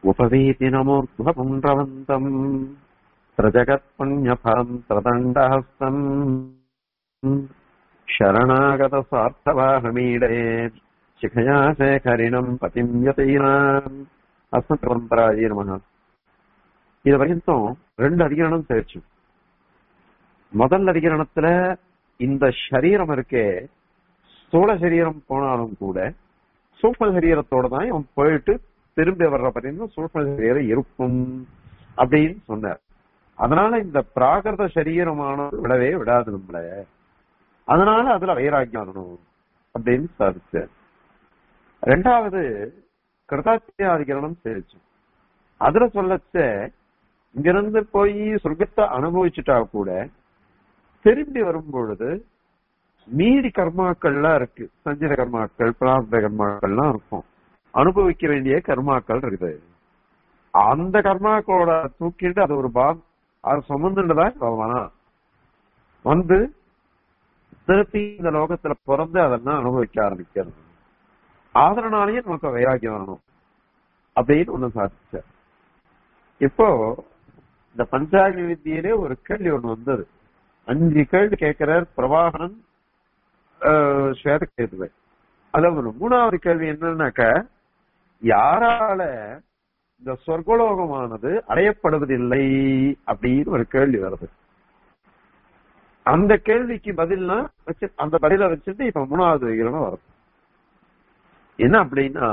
उपवीति नमोर्ध्वपुण्ड्रवन्तम् प्रजगत्पुण्यफलम् प्रदण्डहस्तम् शरणागतस्वार्थवाहमीडे शिखया शेखरिणम् पतिम् यतीनाम् அஸ்மத் பரம்பராஜி நமக இது வரைக்கும் ரெண்டு அதிகரணம் சேர்ச்சு முதல் அதிகரணத்துல இந்த சரீரம் இருக்கே ஸ்தூல சரீரம் போனாலும் கூட சூக்ம சரீரத்தோட தான் இவன் போயிட்டு திரும்பி வர்ற பார்த்தீங்கன்னா சூக்ம சரீரம் இருக்கும் அப்படின்னு சொன்னார் அதனால இந்த பிராகிருத சரீரமானது விடவே விடாது நம்மள அதனால அதுல வைராக்கியம் வரணும் அப்படின்னு சாதிச்சார் ரெண்டாவது கிருதாத்தியாதிகரணம் சேரிச்சு அதுல சொல்லச்ச இங்கிருந்து போய் சொர்க்கத்தை அனுபவிச்சுட்டா கூட திரும்பி வரும் பொழுது மீதி கர்மாக்கள்லாம் இருக்கு சஞ்சித கர்மாக்கள் பிரார்த்த கர்மாக்கள்லாம் இருக்கும் அனுபவிக்க வேண்டிய கர்மாக்கள் இருக்குது அந்த கர்மாக்களோட தூக்கிட்டு அது ஒரு பாம் அது சுமந்துட்டுதான் போவானா வந்து திருப்பி இந்த லோகத்துல பிறந்து அதெல்லாம் அனுபவிக்க ஆரம்பிக்கிறது அதனாலேயே நமக்கு வைராக்கியம் வரணும் அப்படின்னு ஒண்ணு சாதிச்ச இப்போ இந்த பஞ்சாங்க வித்தியிலே ஒரு கேள்வி ஒண்ணு வந்தது அஞ்சு கேள்வி கேட்கிறார் பிரபாகரன் ஸ்வேதகேதுவை அதாவது மூணாவது கேள்வி என்னன்னாக்க யாரால இந்த சொர்க்கலோகமானது அடையப்படுவதில்லை அப்படின்னு ஒரு கேள்வி வருது அந்த கேள்விக்கு பதில்னா வச்சு அந்த பதில வச்சுட்டு இப்ப மூணாவது விகிரணம் வருது என்ன அப்படின்னா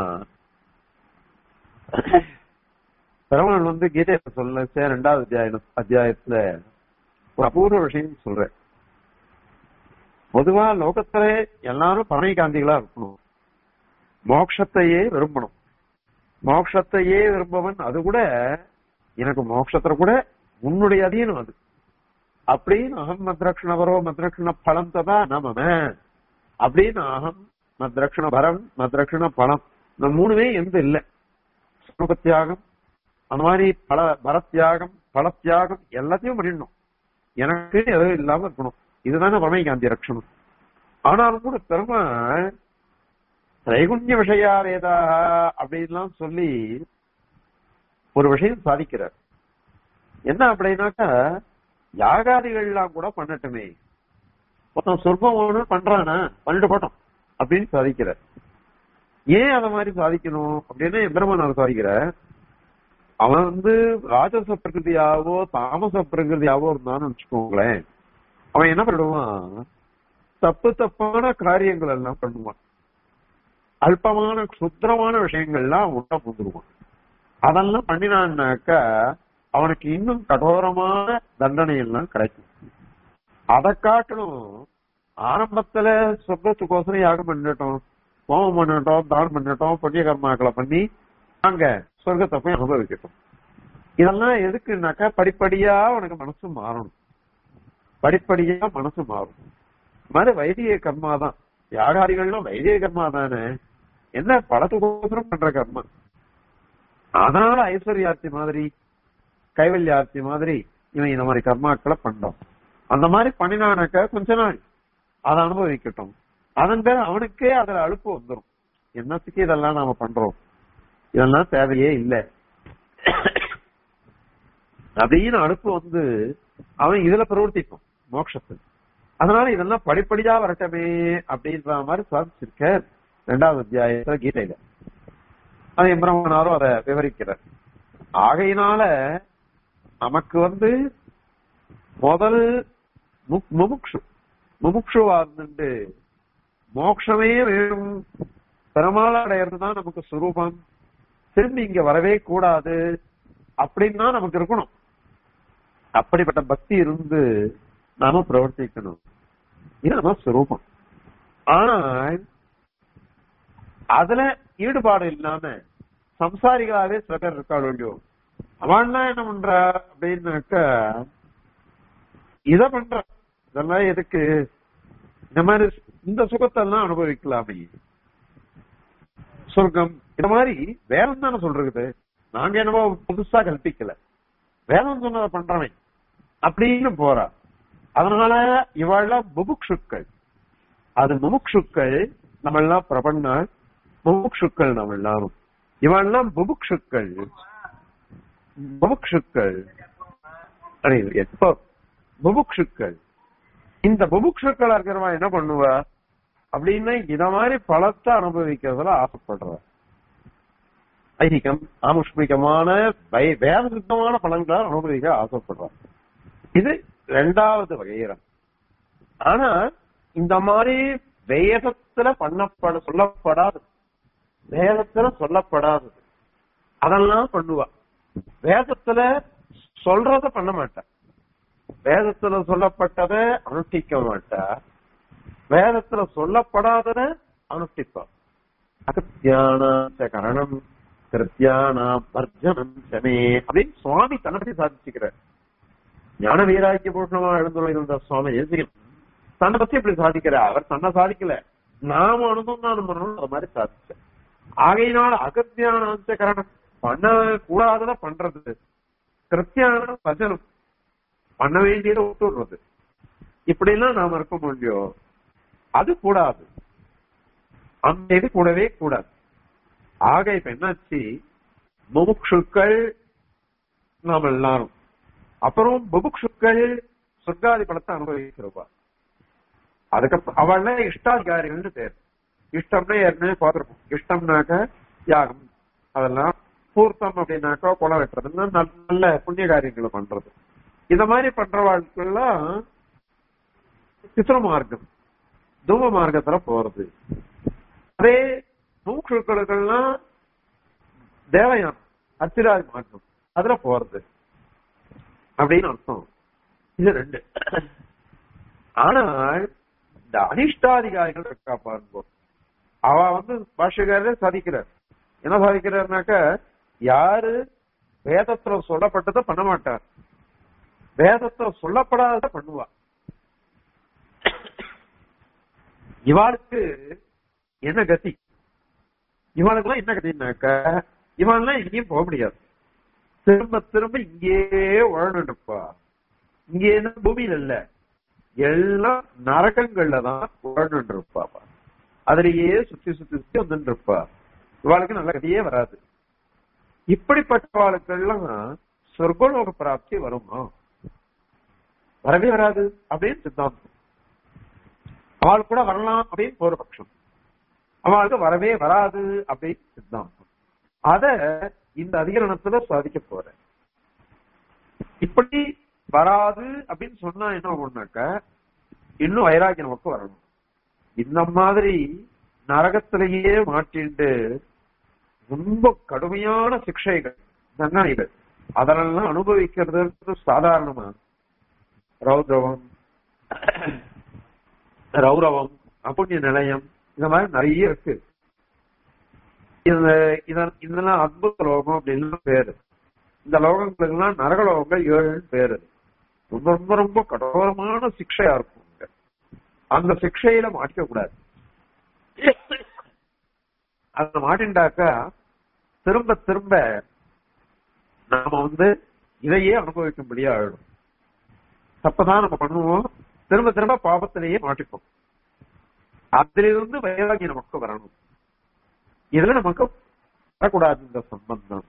பெருமாள் வந்து கீதையில சொல்ல ரெண்டாவது அத்தியாய அத்தியாயத்துல ஒரு அபூர்வ விஷயம் சொல்றேன் பொதுவா லோகத்துல எல்லாரும் பரணை காந்திகளா இருக்கணும் மோட்சத்தையே விரும்பணும் மோட்சத்தையே விரும்பவன் அது கூட எனக்கு மோட்சத்துல கூட உன்னுடைய அதீனம் அது அப்படின்னு அகம் மத்ரக்ஷண வரோ மத்ரக்ஷண பலம் ததா நமம அப்படின்னு அகம் மத்ரக்ஷண பரம் மத்ரக்ஷண பலம் இந்த மூணுமே எந்த இல்லை சுரூபத்தியாகம் அந்த மாதிரி பல பரத்தியாகம் பலத்தியாகம் எல்லாத்தையும் பண்ணிடணும் எனக்கு எதுவும் இல்லாம இருக்கணும் இதுதானே பரமை காந்தி ரட்சணம் ஆனாலும் கூட பெருமா திரைகுண்ய விஷயா வேதா அப்படின்லாம் சொல்லி ஒரு விஷயம் சாதிக்கிறார் என்ன அப்படின்னாக்கா யாகாதிகள்லாம் கூட பண்ணட்டுமே மொத்தம் சொற்பம் ஒண்ணு பண்றானா பண்ணிட்டு போட்டோம் அப்படின்னு சாதிக்கிறார் ஏன் அத மாதிரி சாதிக்கணும் அப்படின்னு எம்பெருமானார் சாதிக்கிற அவன் வந்து ராஜச பிரகிருதியாவோ தாமச பிரகிருதியாவோ இருந்தான்னு வச்சுக்கோங்களேன் அவன் என்ன பண்ணுவான் தப்பு தப்பான காரியங்கள் எல்லாம் பண்ணுவான் அல்பமான சுத்திரமான விஷயங்கள்லாம் உண்டா புந்துருவான் அதெல்லாம் பண்ணினான்னாக்கா அவனுக்கு இன்னும் கடோரமான தண்டனை எல்லாம் கிடைக்கும் அதை காட்டணும் ஆரம்பத்துல சொர்க்கத்துக்கோசரம் யாகம் பண்ணிட்டோம் கோபம் பண்ணிட்டோம் தானம் பண்ணிட்டோம் புண்ணிய கர்மாக்களை பண்ணி அங்க சொர்க்கத்தை போய் அனுபவிக்கட்டும் இதெல்லாம் எதுக்குனாக்கா படிப்படியா உனக்கு மனசு மாறணும் படிப்படியா மனசு மாறும் மாதிரி வைதிக கர்மா தான் யாகாரிகள்லாம் வைதிக கர்மா தானே என்ன படத்துக்கோசரம் பண்ற கர்மா அதனால ஐஸ்வர்யார்த்தி மாதிரி கைவல்யார்த்தி மாதிரி இவன் இந்த மாதிரி கர்மாக்களை பண்ணோம் அந்த மாதிரி பண்ணினானாக்க கொஞ்ச நாள் அதை அனுபவிக்கட்டும் அதன் பேர் அவனுக்கே அதுல அழுப்பு வந்துடும் என்னத்துக்கு இதெல்லாம் நாம பண்றோம் இதெல்லாம் தேவையே இல்லை அப்படின்னு அழுப்பு வந்து அவன் இதுல பிரவர்த்திக்கும் மோட்சத்தில் அதனால இதெல்லாம் படிப்படியா வரட்டமே அப்படின்ற மாதிரி சாதிச்சிருக்க ரெண்டாவது அத்தியாயத்துல கீதையில அது எம்பிரமனாரும் அதை விவரிக்கிறார் ஆகையினால நமக்கு வந்து முதல் முமுக்ஷு முமுக்ஷுவா இருந்துட்டு மோட்சமே வேணும் பெருமாள் அடையிறதுதான் நமக்கு சுரூபம் திரும்பி இங்க வரவே கூடாது அப்படின்னு தான் நமக்கு இருக்கணும் அப்படிப்பட்ட பக்தி இருந்து நாம பிரவர்த்திக்கணும் இது நம்ம சுரூபம் ஆனா அதுல ஈடுபாடு இல்லாம சம்சாரிகளாவே சில பேர் இருக்காள் இல்லையோ அவன்லாம் என்ன பண்ற அப்படின்னாக்க இத பண்ற இதெல்லாம் எதுக்கு இந்த மாதிரி இந்த சுகத்தெல்லாம் அனுபவிக்கலாமே சொர்க்கம் இந்த மாதிரி வேதம் தானே சொல்றது நாங்க என்னவோ புதுசா கல்பிக்கல வேதம் சொன்னதை பண்றவன் அப்படின்னு போறா அதனால இவாள்லாம் முமுக்ஷுக்கள் அது முமுக்ஷுக்கள் நம்ம எல்லாம் பிரபன்னா முமுக்ஷுக்கள் நம்ம எல்லாரும் இவெல்லாம் புபுக்ஷுக்கள் புபுக்ஷுக்கள் அறிவு, எப்ப புபுக்ஷுக்கள் இந்த புபுக்ஷுக்களா இருக்கிறவன் என்ன பண்ணுவா அப்படின்னு இத மாதிரி பழத்தை அனுபவிக்கிறதுல ஆசைப்படுறா ஐதிகம் ஆமுஷ்மிகமான வை- வேத சித்தமான பலன்களை அனுபவிக்க ஆசைப்படுறான் இது ரெண்டாவது வகையிறம் ஆனா இந்த மாதிரி வேதத்துல பண்ணப்பட சொல்லப்படாது வேதத்துல சொல்லப்படாதது அதெல்லாம் பண்ணுவா வேதத்துல சொல்றத பண்ண மாட்டா வேதத்துல சொல்லப்பட்டதை அனுஷ்டிக்க மாட்டா வேதத்துல சொல்லப்படாதத அனுஷ்டிப்பா அகத்தியான கரணம் கிருத்தியான வர்ஜனம் சமே அப்படின்னு சுவாமி தன்னை பத்தி சாதிச்சுக்கிறார் ஞான வீராக்கிய பூஷணமா எழுந்துள்ள இருந்த சுவாமி தேசிகன் தன்னை பத்தி இப்படி சாதிக்கிறார் அவர் தன்னை சாதிக்கல நாம அனுசந்தானம் பண்ணணும் அது மாதிரி சாதிச்சார் ஆகையினால அகத்தியான கரணம் பண்ண கூடாதத பண்றது கிருத்தியான வச்சனம் பண்ண வேண்டியதை விட்டுடுறது இப்படி எல்லாம் நாம இருக்க முடியும் அது கூடாது அந்த இது கூடவே கூடாது ஆக இப்ப என்னாச்சு முமுட்சுக்கள் நாம் எல்லாரும் அப்புறம் புபுக்ஷுக்கள் சொர்க்காதி பலத்தை அனுபவிக்கிறவா அதுக்கப்புறம் அவள இஷ்டாதிகாரிகள்னு பேர் இஷ்டம்னா ஏற்கனவே பார்த்திருப்போம் இஷ்டம்னாக்க யாகம் அதெல்லாம் பூர்த்தம் அப்படின்னாக்கா குளம் வெட்டுறது நல்ல நல்ல புண்ணிய காரியங்களை பண்றது இந்த மாதிரி பண்றவாழ்க்கெல்லாம் சித்திர மார்க்கம் தூம மார்க்கத்துல போறது அதே மூக்ஷுக்களுக்கெல்லாம் தேவயானம் அத்திராதி மார்க்கம் அதுல போறது அப்படின்னு அர்த்தம் இது ரெண்டு ஆனால் இந்த அனிஷ்டாதிகாரிகள் இருக்கா பாருங்க அவ வந்து பாஷகாரே சாதிக்கிறார் என்ன சாதிக்கிறார்னாக்க யாரு வேதத்துல சொல்லப்பட்டதை பண்ண மாட்டார் வேதத்துல சொல்லப்படாததை பண்ணுவா இவாளுக்கு என்ன கதி இவனுக்குலாம் என்ன கதினாக்க இவன்லாம் எங்கேயும் போக முடியாது திரும்ப திரும்ப இங்கேயே உழண்டு இருப்பா இங்கே என்ன பூமியில இல்ல எல்லாம் நரகங்கள்ல தான் உழண்டு இருப்பா அதுலயே சுத்தி சுத்தி சுத்தி வந்துட்டு இருப்பா இவாளுக்கு நல்ல கதியே வராது இப்படிப்பட்டவாளுக்கெல்லாம் சொர்க்கலோக பிராப்தி வருமா வரவே வராது அப்படின்னு சித்தாந்தம் அவள் கூட வரலாம் அப்படின்னு ஒரு பட்சம் அவளுக்கு வரவே வராது அப்படின்னு சித்தாந்தம் அத இந்த அதிகரணத்துல சாதிக்க போற இப்படி வராது அப்படின்னு சொன்னா என்ன ஆகும்னாக்க இன்னும் வைராகிய நமக்கு வரணும் இந்த மாதிரி நரகத்திலேயே மாட்டிண்டு ரொம்ப கடுமையான சிக்ஷைகள் தண்டனைகள் அதெல்லாம் அனுபவிக்கிறது சாதாரணமா ரௌத்ரவம் ரௌரவம் அப்புண்ணிய நிலையம் இந்த மாதிரி நிறைய இருக்கு இந்த இதன் இதெல்லாம் அத்புத லோகம் அப்படின்னு பேரு இந்த லோகங்களுக்கெல்லாம் நரகலோகங்கள் ஏழுன்னு பேரு ரொம்ப ரொம்ப ரொம்ப கடோரமான சிக்ஷையா இருக்கும் இங்க. அந்த சிக்ஷையில மாட்டிக்க கூடாது அத மாட்டின்டாக்கா திரும்ப திரும்ப நாம வந்து இதையே அனுபவிக்கும்படியா ஆயிடும் தப்பதான் நம்ம பண்ணுவோம் திரும்ப திரும்ப பாபத்திலேயே மாட்டிப்போம் அதிலிருந்து வைராகி நமக்கு வரணும் இதுல நமக்கு வரக்கூடாது இந்த சம்பந்தம்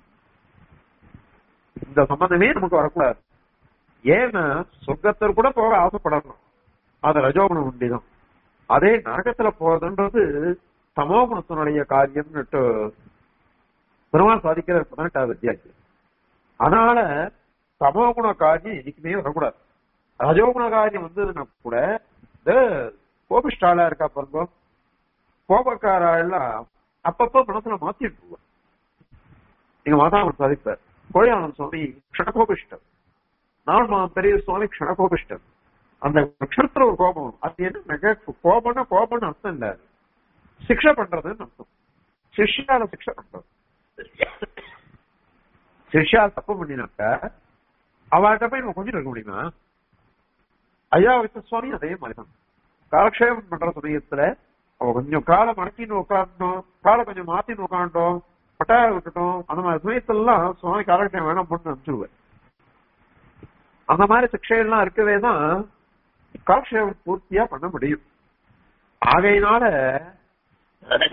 இந்த சம்பந்தமே நமக்கு வரக்கூடாது ஏன்னா சொர்க்கத்தில் கூட போக ஆசைப்படணும் அது ரஜோகுணம் உண்டிதான் அதே நரகத்துல போறதுன்றது தமோகுணத்தினுடைய காரியம்னுட்டு பெருமாள் சாதிக்கிற பதினெட்டாவது அத்தியாயம் அதனால தமோகுண காரியம் என்னைக்குமே வரக்கூடாது ரஜோகுண காரியம் வந்ததுன்னா கூட இந்த கோபிஷ்டாலா இருக்கா பாருங்க கோபக்காரெல்லாம் அப்பப்ப மனசுல மாத்திட்டு போவார் எங்க மாதாமன் சாதிப்பார் கோழியானந்த சுவாமி க்ஷணகோபிஷ்டர் நாள் பெரிய சுவாமி க்ஷணகோபிஷ்டர் அந்த க்ஷணத்துல ஒரு கோபம் அது என்ன மெக கோபம்னா கோபம்னு அர்த்தம் இல்ல சிக்ஷை பண்றதுன்னு அர்த்தம் சிஷ்யால சிக்ஷை பண்றது சிஷ்யா தப்பு பண்ணினாக்க அவள்கிட்ட போய் நம்ம கொஞ்சம் இருக்க முடியுமா ஐயா வித்த சுவாமி அதே மாதிரிதான் காலக்ஷேபம் பண்ற சமயத்துல அவ கொஞ்சம் காலை மடக்கின்னு உட்காரணும் காலை கொஞ்சம் மாத்தின்னு உட்காந்துட்டோம் பட்டாய விட்டுட்டோம் அந்த மாதிரி சமயத்துலாம் சுவாமி காலக்ஷேபம் வேணாம் பண்ணு அனுப்பிச்சுடுவேன் அந்த மாதிரி சிக்ஷையெல்லாம் இருக்கவே தான் காலக்ஷேபம் பூர்த்தியா பண்ண முடியும் ஆகையினால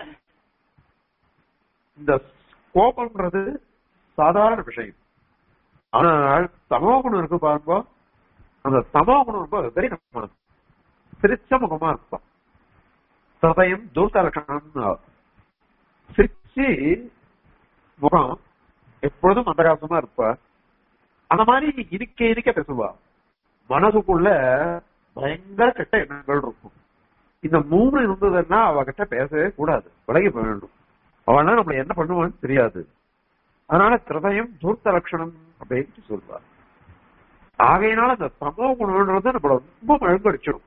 இந்த கோபம்ன்றது சாதாரண விஷயம் ஆனால் தமோ குணம் இருக்கு பாருங்க அந்த தமோ குணம் ரொம்ப வெரி நம்ம சிரிச்ச முகமா இருப்பான் சதயம் தூத்த லட்சணம் சிரிச்சு முகம் எப்பொழுதும் மந்தகாசமா இருப்பா அந்த மாதிரி இருக்க இருக்க பேசுவா மனசுக்குள்ள பயங்கர கெட்ட எண்ணங்கள் இருக்கும் இந்த மூணு இருந்ததுன்னா அவகிட்ட பேசவே கூடாது விலகி போக வேண்டும் அவனா நம்மள என்ன பண்ணுவான்னு தெரியாது அதனால கிருதயம் தூர்த்த லட்சணம் அப்படின்னு சொல்வார் ஆகையினால அந்த சமூக குணம்ன்றது நம்மள ரொம்ப மழுங்கடிச்சிடும்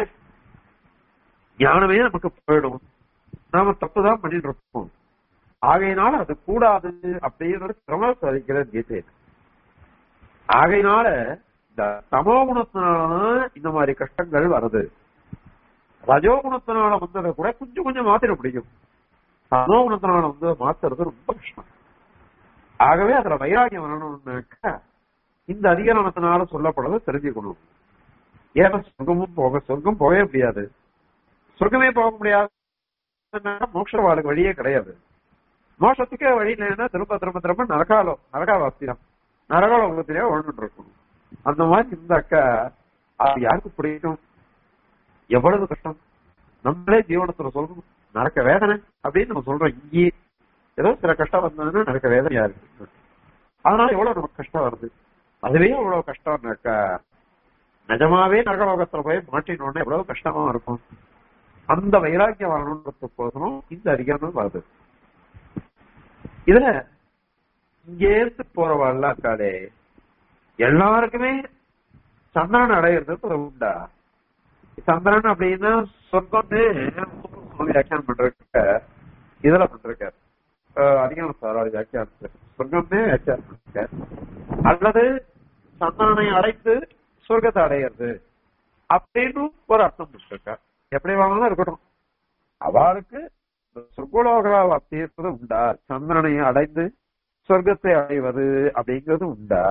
ஞானமே நமக்கு போயிடும் நாம தப்புதான் பண்ணிட்டு இருப்போம் ஆகையினால அது கூடாது அப்படின்றது கிரம சாதிக்கிற கீதை ஆகையினால இந்த தமோ குணத்தினால இந்த மாதிரி கஷ்டங்கள் வருது ரஜோ குணத்தினால வந்ததை கூட கொஞ்சம் கொஞ்சம் மாத்திர பிடிக்கும் தமோ குணத்தினால வந்து மாத்துறது ரொம்ப கஷ்டம் ஆகவே அதுல வைராகியம் வரணும்னாக்கா இந்த அதிகாரத்தினால சொல்லப்படுறத தெரிஞ்சுக்கணும் ஏன்னா சொர்க்கமும் போக சொர்க்கம் போகவே முடியாது சொர்க்கமே போக முடியாது மோட்ச வாழ்க்கை வழியே கிடையாது மோட்சத்துக்கே வழி இல்லைன்னா திரும்ப திரும்ப திரும்ப நரகாலோ நரகாவாசி தான் நரகாலோகத்திலே வாழ்ந்துட்டு இருக்கணும் அந்த மாதிரி இருந்தாக்கா அது யாருக்கு பிடிக்கும் எவ்வளவு கஷ்டம் நம்மளே ஜீவனத்துல சொல்லணும் நரக்க வேதனை அப்படின்னு நம்ம சொல்றோம் இங்கே ஏதோ சில கஷ்டம் வந்ததுன்னா நரக்க வேதனையா இருக்கு அதனால எவ்வளவு நமக்கு கஷ்டம் வருது அதுவே எவ்வளவு கஷ்டம்னாக்கா நிஜமாவே நரகலோகத்துல போய் மாட்டினோடனே எவ்வளவு கஷ்டமா இருக்கும் அந்த வைராக்கியம் வரணுன்றதுக்கோசரம் இந்த அதிகாரம் வருது இதுல இங்கேருந்து போறவாள்ல இருக்காளே எல்லாருக்குமே சந்திரன் அடையிறது உண்டா சந்திரன் அப்படின்னா சொர்க்கம்னு வியாக்கியானம் பண்றதுக்க இதுல பண்றாரு அதிகம் சாராவது வியாக்கியானம் சொர்க்கமே வியாக்கியானம் பண்ணிருக்காரு அல்லது சந்திரனை அடைத்து சொர்க்கத்தை அடையிறது அப்படின்னு ஒரு அர்த்தம் பண்ணிருக்கார் எப்படி வாங்கினாலும் இருக்கட்டும் அவளுக்கு சொர்க்கலோக தீர்ப்பது உண்டா சந்திரனை அடைந்து சொர்க்கத்தை அடைவது அப்படிங்கிறது உண்டா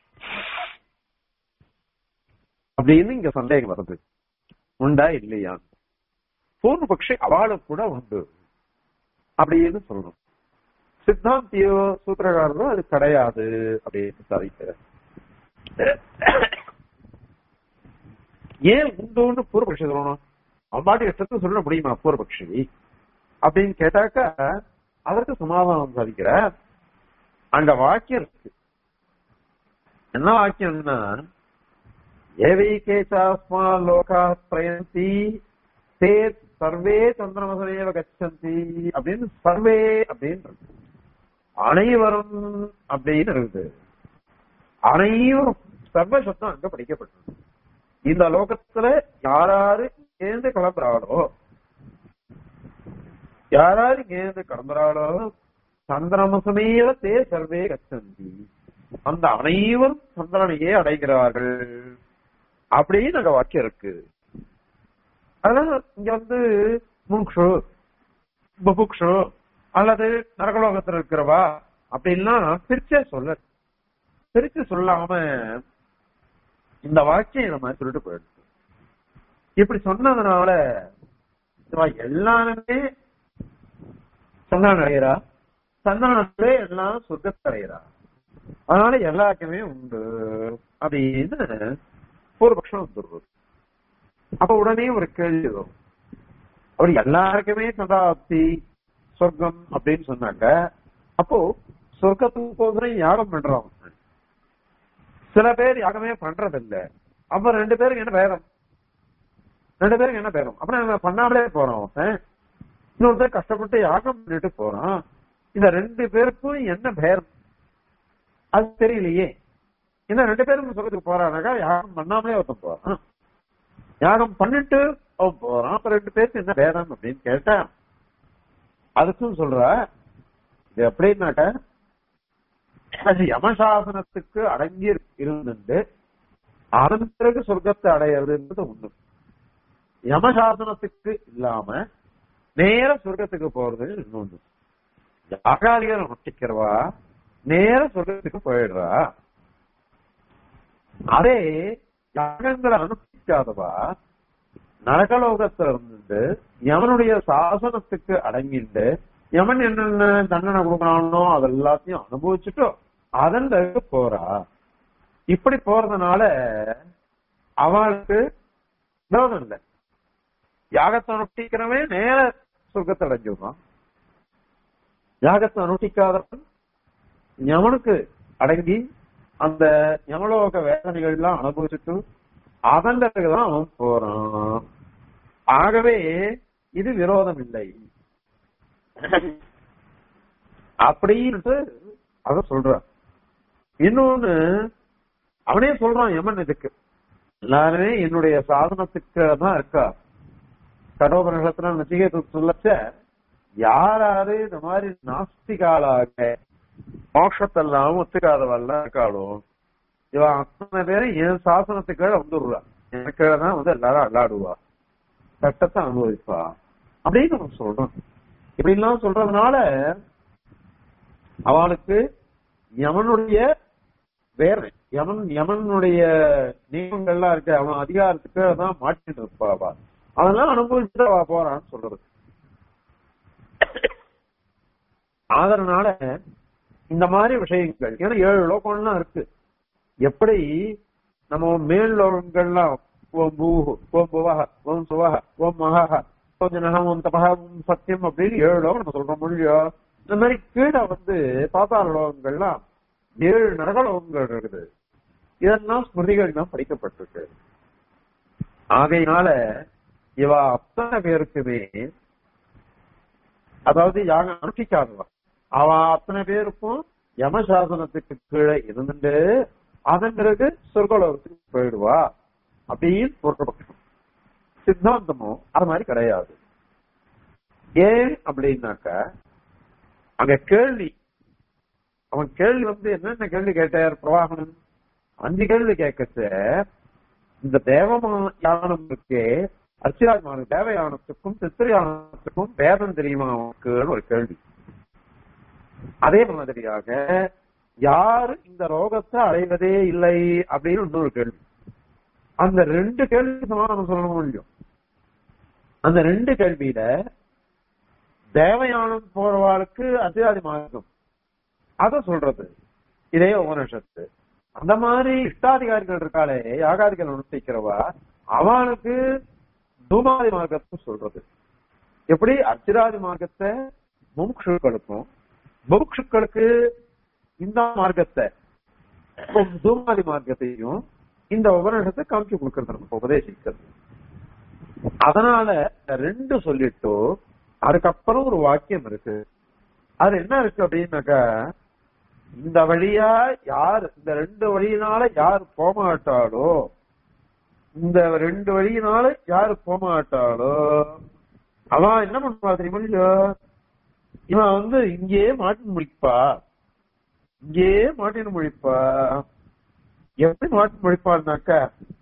அப்படின்னு இங்க சந்தேகம் வருது உண்டா இல்லையா பூர்வபக்ஷி அவளுக்கு கூட உண்டு அப்படின்னு சொல்லணும் சித்தாந்தியோ சூத்திரகாரரோ அது கிடையாது அப்படின்னு சாதிக்கிறார் ஏன் உண்டுன்னு பூர்வபக்ஷி சொல்லணும் அம்பாட்டி இஷ்டத்தை சொல்ல முடியுமா பூர்வபக்ஷி அப்படின்னு கேட்டாக்க அதற்கு சமாதானம் சாதிக்கிற அங்க வாக்கியம் இருக்கு என்ன வாக்கியம்னா ஏவைகேச்சாஸ்மா லோகா பிரயந்தி தே சர்வே சந்திரமசனேவ கச்சந்தி அப்படின்னு சர்வே அப்படின்னு இருக்கு அனைவரும் அப்படின்னு இருக்குது அனைவரும் சர்வ சத்தம் அங்க படிக்கப்பட்டது இந்த லோகத்துல யாராரு சேர்ந்து கிளம்புறாளோ யாராரு சேர்ந்து கிளம்புறாளோ சந்திரமசமேவ தே சர்வே கச்சந்தி அந்த அனைவரும் சந்திரனையே அடைகிறார்கள் அப்படின்னு அங்க வாக்கியம் இருக்கு அதனால இங்க வந்து முக்ஷு புபுக்ஷு அல்லது நரகலோகத்துல இருக்கிறவா அப்படின்னா பிரிச்சே சொல்ல பிரிச்சு சொல்லாம இந்த வாக்கியம் நம்ம சொல்லிட்டு போயிடுச்சு இப்படி சொன்னதுனால எல்லாருமே சந்தனம் அடைகிறா சந்தனத்திலே எல்லாம் சொர்க்கத்தை அடைகிறா அதனால எல்லாருக்குமே உண்டு அப்படின்னு பூர்வபக்ஷம் வந்துடுறது அப்ப உடனே ஒரு கேள்வி வரும் அப்படி எல்லாருக்குமே சதாப்தி சொர்க்கம் அப்படின்னு சொன்னாக்க அப்போ சொர்க்கத்துக்கு போகிறேன் யாகம் பண்றோம் சில பேர் யாகமே பண்றது இல்ல அப்ப ரெண்டு பேருக்கு என்ன பேரம் ரெண்டு பேருக்கு என்ன பேரம் அப்புறம் நம்ம பண்ணாமலே போறோம் இன்னொருத்தர் கஷ்டப்பட்டு யாகம் பண்ணிட்டு போறோம் இந்த ரெண்டு பேருக்கும் என்ன பேரம் அது தெரியலையே இந்த ரெண்டு பேரும் சொர்க்கத்துக்கு போறானாக்கா யாகம் பண்ணாமலே ஒருத்தன் போறான் யாகம் பண்ணிட்டு அவன் போறான் அப்ப ரெண்டு பேருக்கு என்ன பேரம் அப்படின்னு கேட்டா அதுக்கும் சொல்ற இது எப்படின்னாக்க அது யமசாசனத்துக்கு அடங்கி இருந்துட்டு அதன் பிறகு சொர்க்கத்தை அடையிறதுன்றது ஒண்ணு யமசாசனத்துக்கு இல்லாம நேர சொர்க்கத்துக்கு போறது இன்னொன்னு யாகாதிகளை நொட்டிக்கிறவா நேர சொர்க்கத்துக்கு போயிடுறா அதே யாகங்களை அனுப்பிக்காதவா நரகலோகத்துல இருந்துட்டு யமனுடைய சாசனத்துக்கு அடங்கிட்டு யமன் என்னென்ன தண்டனை கொடுக்கறானோ அது எல்லாத்தையும் அனுபவிச்சுட்டு அதன் பிறகு போறா இப்படி போறதுனால அவளுக்கு விரோதம் இல்லை யாகத்தை அனுஷ்டிக்கிறவன் நேர சொர்க்கத்தை அடைஞ்சிடுறான் யாகத்தை அனுஷ்டிக்காதவன் யமனுக்கு அடங்கி அந்த யமலோக வேதனைகள் எல்லாம் அனுபவிச்சுட்டு அதன் பிறகுதான் அவன் போறான் ஆகவே இது விரோதம் இல்லை அப்படின்ட்டு அத சொல்றான் இன்னொன்னு அவனே சொல்றான் யமன் இதுக்கு எல்லாருமே என்னுடைய சாதனத்துக்கு தான் இருக்கா கடோபரகத்துல நச்சிகேத சொல்லச்ச யார் யாரு இந்த மாதிரி நாஸ்திகாலாக மோட்சத்தெல்லாம் ஒத்துக்காதவெல்லாம் இருக்காளோ இவன் அத்தனை பேரும் என் சாசனத்துக்கு கீழே வந்துடுறா எனக்கு கீழே தான் வந்து எல்லாரும் அல்லாடுவா சட்டத்தை அனுபவிப்பா அப்படின்னு நம்ம சொல்றோம் இப்படிலாம் சொல்றதுனால அவனுக்கு யமனுடைய வேர்வை யமன் யமனுடைய நியமங்கள்லாம் இருக்கு அவன் அதிகாரத்துக்கு தான் மாட்டிட்டு இருப்பா அவ அதெல்லாம் அனுபவிச்சுட்டு அவ போறான்னு சொல்றது அதனால இந்த மாதிரி விஷயங்கள் ஏன்னா ஏழு லோகம்லாம் இருக்கு எப்படி நம்ம மேல் லோகங்கள்லாம் ஓம் பூஹு ஓம் புவஹ ஓம் சுவஹ ஓம் மகஹ ஓம் ஜனஹ ஓம் தபஹ ஓம் சத்தியம் அப்படின்னு ஏழு லோகம் நம்ம சொல்றோம் மொழியோ இந்த மாதிரி கீழே வந்து பாதாள லோகங்கள்லாம் ஏழு நரகலோகங்கள் இருக்குது இதெல்லாம் ஸ்மிருதிகள் தான் படிக்கப்பட்டிருக்கு ஆகையினால இவ அத்தனை பேருக்குமே அதாவது யாகம் அனுஷ்டிக்காதவா அவ அத்தனை பேருக்கும் யமசாசனத்துக்கு கீழே இருந்துட்டு அதன் பிறகு சொர்க்கலோகத்துக்கு போயிடுவா அப்படின்னு பொருட்பட்சம் சித்தாந்தமும் அது மாதிரி கிடையாது ஏன் அப்படின்னாக்க அங்க கேள்வி அவன் கேள்வி வந்து என்னென்ன கேள்வி கேட்டார் பிரவாகனன் அஞ்சு கேள்வி கேட்கச்ச இந்த தேவயானம் இருக்கே அர்ச்சிராஜமான தேவயானத்துக்கும் சித்திரயானத்துக்கும் வேதம் தெரியுமா அவனுக்குன்னு ஒரு கேள்வி அதே மாதிரியாக யார் இந்த ரோகத்தை அடைவதே இல்லை அப்படின்னு இன்னொரு கேள்வி அந்த ரெண்டு கேள்வி சமாதானம் சொல்லணும் முடியும் அந்த ரெண்டு கேள்வியில தேவயானம் போறவாளுக்கு அத்தியாதி மார்க்கம் அத சொல்றது இதே உபனிஷத்து அந்த மாதிரி இஷ்டாதிகாரிகள் இருக்காளே யாகாதிகள் அனுஷ்டிக்கிறவா அவனுக்கு தூமாதி மார்க்கத்தை சொல்றது எப்படி அர்ச்சிராதி மார்க்கத்தை முமுட்சுக்களுக்கும் முமுட்சுக்களுக்கு இந்த மார்க்கத்தை தூமாதி மார்க்கத்தையும் இந்த உபநிஷத்தை காமிச்சு கொடுக்கறது நமக்கு உபதேசிக்கிறது அதனால ரெண்டு சொல்லிட்டு அதுக்கப்புறம் ஒரு வாக்கியம் இருக்கு அது என்ன இருக்கு அப்படின்னாக்கா இந்த வழியா யார் இந்த ரெண்டு வழியினால யார் போமாட்டாளோ இந்த ரெண்டு வழியினால யாரு போமாட்டாளோ அவன் என்ன பண்ணுவா தெரியுமா இவன் வந்து இங்கேயே மாட்டின் முடிப்பா இங்கேயே மாட்டின் முடிப்பா எப்படி மாட்டின் முடிப்பான்னாக்கா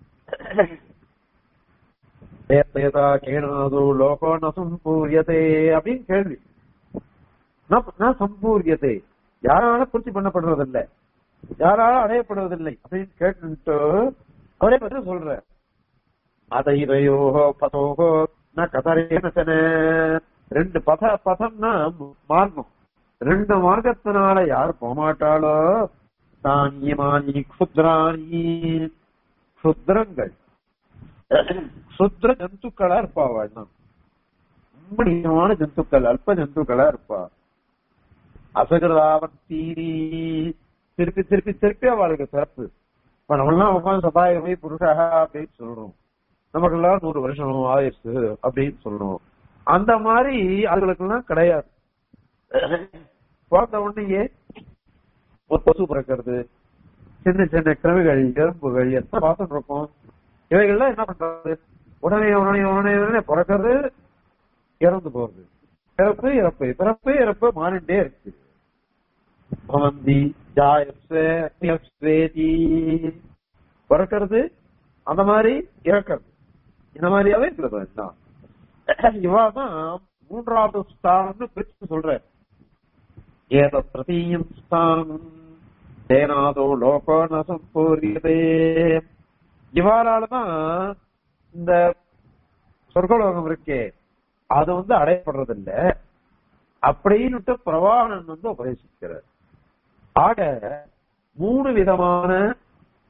ஏதா கேனாதோ லோகோ ந சம்பூரியதே அப்படின்னு கேள்வி நான் சம்பூரியதே யாரால பூர்த்தி பண்ணப்படுறதில்லை யாரால அடையப்படுவதில்லை அப்படின்னு கேட்டு அவரே பத்தி சொல்ற அதைவையோகோ பதோகோ ந கதரேனசன ரெண்டு பத பதம்னா மார்க்கம் ரெண்டு மார்க்கத்தினால யார் போமாட்டாளோ தானியமானி குத்ராணி குத்ரங்கள் சுத்ர ஜந்துக்களா இருப்பா ரொம்ப நீளமான ஜந்துக்கள் அல்ப ஜந்துக்களா இருப்பா அசகிருதாவத்தீரி திருப்பி திருப்பி திருப்பி அவளுக்கு சிறப்பு இப்ப நம்மளாம் உட்காந்து சதாயமே புருஷா அப்படின்னு சொல்றோம் நமக்கு எல்லாம் நூறு வருஷம் ஆயிடுச்சு அப்படின்னு சொல்றோம் அந்த மாதிரி அதுகளுக்கு எல்லாம் கிடையாது பார்த்த உடனேயே ஒரு கொசு பிறக்கிறது சின்ன சின்ன கிழமைகள் எறும்புகள் எத்தனை பார்த்துட்டு இருக்கோம் இவைகள்லாம் என்ன பண்றது உடனே உடனே உடனே உடனே பிறக்கிறது இறந்து போறது பிறப்பு இறப்பு பிறப்பு இறப்பு மாறிண்டே இருக்கு பவந்தி ஜாயஸ்வேதி பிறக்கிறது அந்த மாதிரி இறக்கிறது இந்த மாதிரியாவே இருக்கிறது இவாதான் மூன்றாவது ஸ்தானம்னு பிரிச்சு சொல்ற ஏத பிரதீயம் ஸ்தானம் தேனாதோ லோகோ நசம்பூரியதே இவ்வாறாலதான் இந்த சொர்க்கலோகம் இருக்கே அது வந்து அடையப்படுறதில்ல அப்படின்னுட்டு பிரவாகனன் வந்து உபதேசிக்கிறார் ஆக மூணு விதமான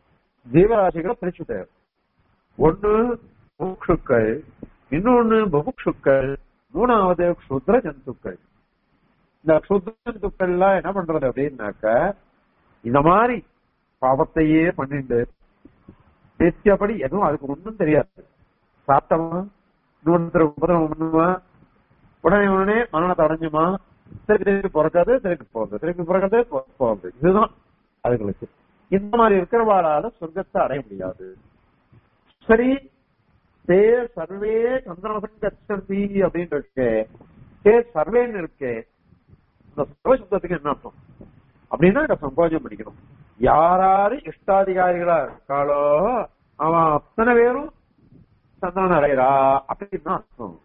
ஜீவராசிகளை பிரிச்சுட்டார் ஒண்ணு முமுட்சுக்கள் இன்னொன்னு பபுக்ஷுக்கள் மூணாவது க்ஷுத்ர ஜந்துக்கள் இந்த க்ஷுத்ர ஜந்துக்கள்லாம் என்ன பண்றது அப்படின்னாக்க இந்த மாதிரி பாவத்தையே பண்ணிட்டு நித்தியப்படி எதுவும் அதுக்கு ஒண்ணும் தெரியாது சாப்பிட்டமா இன்னொருத்தருக்கு உபதிரவம் பண்ணுமா உடனே உடனே மரணத்தை அடைஞ்சுமா திருப்பி திருப்பி பிறக்காது திருப்பி போகுது திருப்பி பிறக்கிறது போ- போகுது இதுதான் அதுகளுக்கு இந்த மாதிரி இருக்கிறவாளால சொர்க்கத்தை அடைய முடியாது சரி தே சர்வே சந்திரமசன் கச்சந்தி அப்படின்னு இருக்கு தே சர்வேன்னு இருக்கு இந்த சர்வசப்தத்துக்கு என்ன அர்த்தம் அப்படின்னா இதை சங்கோஜம் பண்ணிக்கணும் யாராரு இஷ்டாதிகாரிகளா இருக்காளோ அவன் அத்தனை பேரும் சந்தானம் அடைகிறா அப்படின்னு தான் அர்த்தம்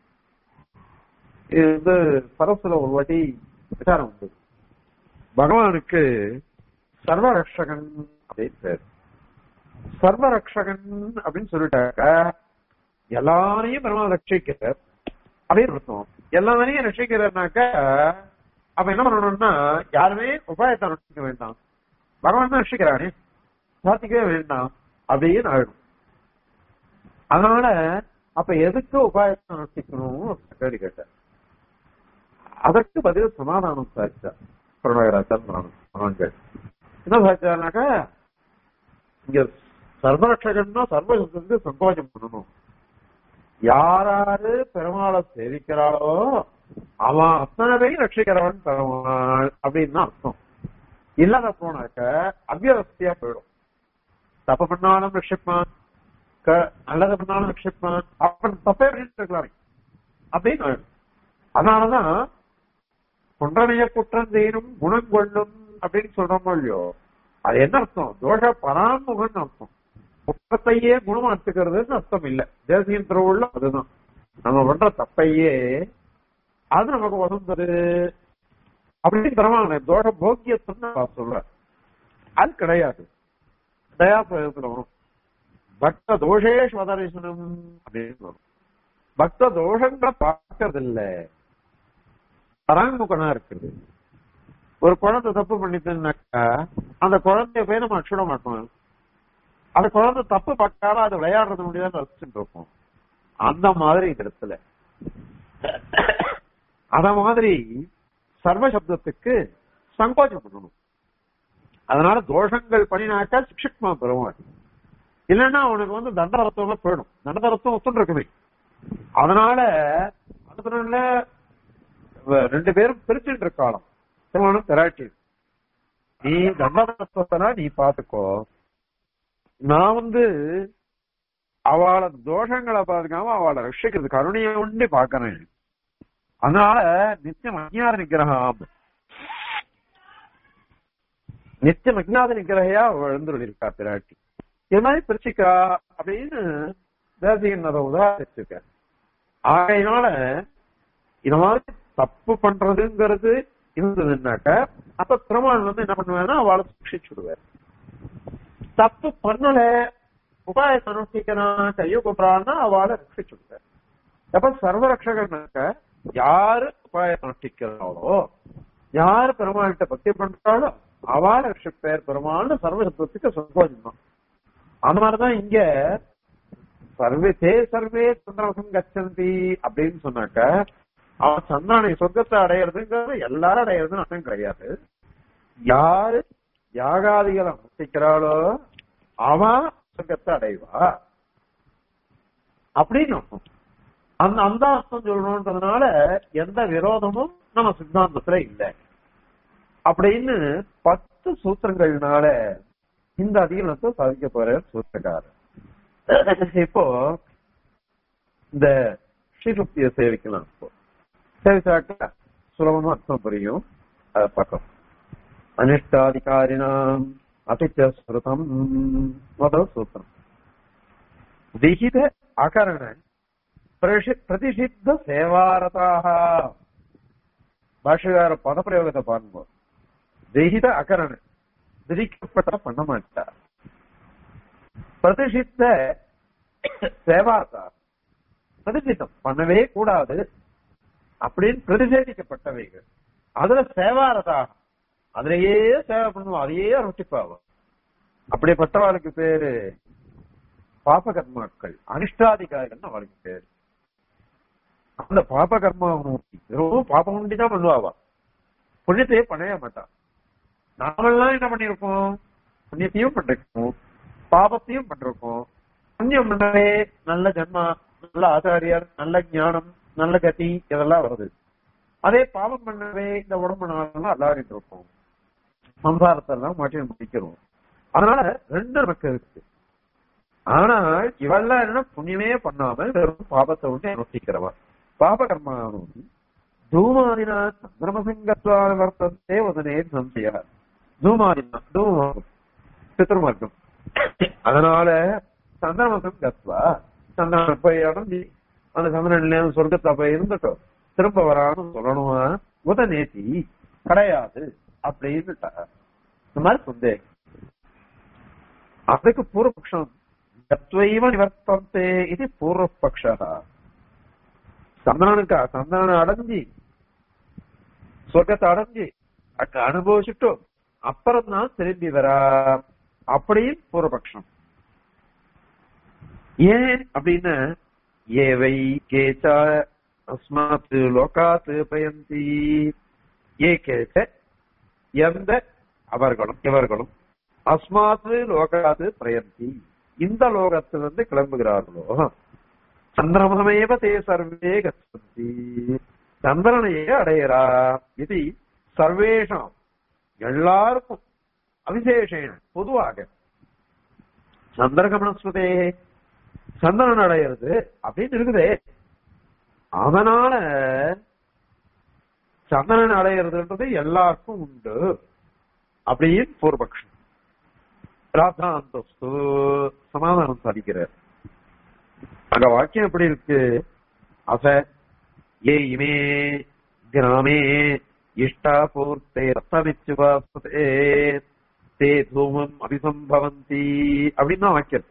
இது வந்து சரஸ்வல ஒரு வாட்டி விசாரம் உண்டு பகவானுக்கு சர்வரக்ஷகன் அப்படின்னு பேர் சர்வரக்ஷகன் அப்படின்னு சொல்லிட்டாக்க எல்லாரையும் பெருமாள் ரட்சிக்கிறார் அப்படின்னு அர்த்தம் எல்லாரையும் ரட்சிக்கிறார்னாக்க அப்ப என்ன பண்ணணும்னா யாருமே உபாயத்தை ரட்சிக்க வேண்டாம் பகவான் தான் ரட்சிக்கிறானே சாத்திக்கவே வேண்டாம் அப்படின்னு ஆயிடும் அதனால அப்ப எதுக்கு உபாயத்தை ரட்சிக்கணும் கேள்வி கேட்டார் அதற்கு பதில் சமாதானம் சாதிச்சார் கருணாகராஜன் மகான்கள் என்ன சாதிச்சாருனாக்கா இங்க சர்வரட்சகன்னா சர்வசத்துக்கு சங்கோஜம் பண்ணணும் யாராரு பெருமாளை சேவிக்கிறாளோ அவன் அத்தனை பேரும் ரட்சிக்கிறவன் பெருமாள் அப்படின்னு தான் அர்த்தம் இல்லாத போனாக்க அவ்யவஸ்தையா போயிடும் தப்பு பண்ணாலும் ரட்சிப்பான் க- நல்லது பண்ணாலும் ரட்சிப்பான் அவன் தப்பே பண்ணிட்டு இருக்கலாம் அப்படின்னு ஆயிடும். அதனாலதான் குன்றனைய குற்றம் செய்யணும் குணம் கொள்ளும் அப்படின்னு சொல்றோமோ இல்லையோ அது என்ன அர்த்தம் தோஷ பராமுகன்னு அர்த்தம் குற்றத்தையே குணமாத்துக்கிறதுன்னு அர்த்தம் இல்ல தேசியம் திருவுள்ள அதுதான் நம்ம பண்ற தப்பையே அது நமக்கு வசந்தது அப்படின்னு பரவாயில்ல தோஷ போக்கியத்துன்னு நான் சொல்றேன் அது கிடையாது தயா பிரயோகத்துல வரும் பக்த தோஷேஷ் வதரிசனம் அப்படின்னு வரும் பக்த தோஷங்களை பார்க்கறது இல்ல பராமுகனா இருக்குது ஒரு குழந்தை தப்பு பண்ணிட்டுனாக்கா அந்த குழந்தைய போய் நம்ம அச்சுட மாட்டோம் அந்த குழந்தை தப்பு பார்க்காம அது விளையாடுறது முடியாது ரசிச்சுட்டு இருப்போம் அந்த மாதிரி இந்த இடத்துல அத மாதிரி சர்வ சப்தத்துக்கு சங்கோச்சம் பண்ணணும் அதனால தோஷங்கள் பண்ணினாக்கா சிக்ஷிக்மா பெறுவான் இல்லைன்னா அவனுக்கு வந்து தண்டரத்தோட போயிடும் தண்டரத்தம் ஒத்துன்னு இருக்குமே அதனால அதுல ரெண்டு பேரும் பிரிச்சுட்டு இருக்காளாம் திருமணம் திராட்சி நீ தண்டரத்தனா நீ பாத்துக்கோ நான் வந்து அவளை தோஷங்களை பார்க்காம அவளை ரட்சிக்கிறது கருணையை உண்டு பாக்குறேன் அதனால நித்தியம் அஜ்ஞாத நிகிரகம் நித்தியம் அஜ்ஞாத நிகிரகையா எழுந்துள்ள இருக்கா பிராட்டி இது மாதிரி பிரிச்சுக்கா அப்படின்னு தேசிகன் அதை உதாரிச்சிருக்க ஆகையினால இந்த மாதிரி தப்பு பண்றதுங்கிறது இருந்ததுன்னாக்க அப்ப பெருமாள் வந்து என்ன பண்ணுவேன்னா அவளை சிக்ஷிச்சுடுவார் தப்பு பண்ணல உபாயத்தை அனுஷ்டிக்கிறான் கையை கூப்பிடான்னா அவளை ரட்சிச்சுடுவார் அப்ப சர்வரட்சகனாக்க யாரு உபாயத்தை அனுஷ்டிக்கிறாளோ யாரு பெருமாள்கிட்ட பக்தி பண்றாளோ அவளை ரட்சிப்பேர் பெருமாள்னு சர்வசத்துவத்துக்கு சங்கோஜம் தான் அந்த மாதிரிதான் இங்க சர்வே தே சர்வே சந்திரவசம் கச்சந்தி அப்படின்னு சொன்னாக்க அவன் சந்திரனை சொர்க்கத்தை அடையிறதுங்கிறது எல்லாரும் அடையிறதுன்னு அர்த்தம் கிடையாது யாரு யாகாதிகளை முட்டிக்கிறாளோ அவன் சொர்க்கத்தை அடைவா அப்படின்னு அர்த்தம் அந்த அந்த அர்த்தம் சொல்லணும்ன்றதுனால எந்த விரோதமும் நம்ம சித்தாந்தத்துல இல்லை அப்படின்னு பத்து சூத்திரங்கள்னால இந்த அதிகரணத்தை சாதிக்க போற சூத்திரக்காரர் இப்போ இந்த ஸ்ரீசுக்தியை சேவிக்கலாம் இப்போ சேவிச்சாக்க சுலபமா அர்த்தம் புரியும் அதை பார்க்கலாம் அனிஷ்டாதிகாரினாம் அபிச்ச ஸ்ருதம் முதல் சூத்திரம் விகித அகரண பிரஷி- பிரதிஷித்த சேவாரதாக பாஷகார பதப்பிரயோகத்தை பாருங்க விகித அகரண விதிக்கப்பட்ட பண்ண மாட்டார் பிரதிஷித்த சேவாரதா பிரதிஷித்தம் பண்ணவே கூடாது அப்படின்னு பிரதிஷேதிக்கப்பட்டவைகள் அதுல சேவாரதா அதுலயே சேவை பண்ணுவோம் அதையே ரொட்டிப்பாவ அப்படிப்பட்டவளுக்கு பேரு பாபகர்மாக்கள் அனிஷ்டாதிகாரிகள் அவளுக்கு பேரு அந்த பாபகர்மா வெறும் பாபம் உண்டி தான் பண்ணுவாவா புண்ணியத்தையே பண்ணவே மாட்டா நாமெல்லாம் என்ன பண்ணிருக்கோம் புண்ணியத்தையும் பண்ணிருக்கோம் பாபத்தையும் பண்ணிருக்கோம் புண்ணியம் பண்ணவே நல்ல ஜன்மா நல்ல ஆச்சாரியார் நல்ல ஞானம் நல்ல கதி இதெல்லாம் வருது அதே பாவம் பண்ணவே இந்த உடம்பு நாளெல்லாம் அல்லாடிட்டு இருக்கோம் சம்சாரத்தை எல்லாம் மாற்றி முடிக்கிறோம் அதனால ரெண்டு நமக்கு இருக்கு ஆனால் இவெல்லாம் என்ன புண்ணியமே பண்ணாமல் வெறும் பாபத்தை விட்டு அனுஷ்டிக்கிறவா பாப கர்மாவும் தூமாதினா சந்திரமசங்கத்வான வர்த்தந்தே உடனே சம்சய தூமாதினா தூமார்க்கம் பித்ருமார்க்கம் அதனால சந்திரமசம் கத்வா சந்திரன் போய் அடைஞ்சி அந்த சந்திரன்ல சொர்க்கத்தை போய் இருந்துட்டோம் திரும்ப வரான்னு சொல்லணுமா உதநேத்தி கிடையாது அப்படின்னுட்டா இந்த மாதிரி சந்தேகம் அதுக்கு பூர்வபக்ஷம் தத்வைவ நிவர்த்தந்தே இது பூர்வபக்ஷா சந்திரனுக்கு சந்திரனை அடைஞ்சி சொர்க்கத்தை அடைஞ்சி அங்க அனுபவிச்சுட்டு அப்புறம் தான் திரும்பி வரா அப்படின்னு பூர்வபக்ஷம் ஏன் அப்படின்னு ஏவை கேச்சா அஸ்மாத் லோகாத் பயந்தி ஏ கேச்ச எந்த அவர்களும் இவர்களும் அஸ்மாத் லோகாத் பிரயந்தி இந்த லோகத்திலிருந்து கிளம்புகிறார்களோ சந்திரமசமேவ தே சர்வே கச்சந்தி சந்திரனையே அடையறா இது சர்வேஷாம் எல்லாருக்கும் அவிசேஷேன பொதுவாக சந்திரகமனஸ்வதே சந்திரன் அடையிறது அப்படின்னு இருக்குதே அதனால சந்திரன் அடையிறதுன்றது எல்லாருக்கும் உண்டு அப்படின்னு பூர்வபக்ஷம் ராதாந்தஸ்து சமாதானம் சாதிக்கிறார் அங்க வாக்கியம் எப்படி இருக்கு அச ஏ இமே கிராமே இஷ்டா பூர்த்தே ரத்தமிச்சுவாசதே தே தூமம் அபிசம்பவந்தி அப்படின்னு தான் வாக்கியம்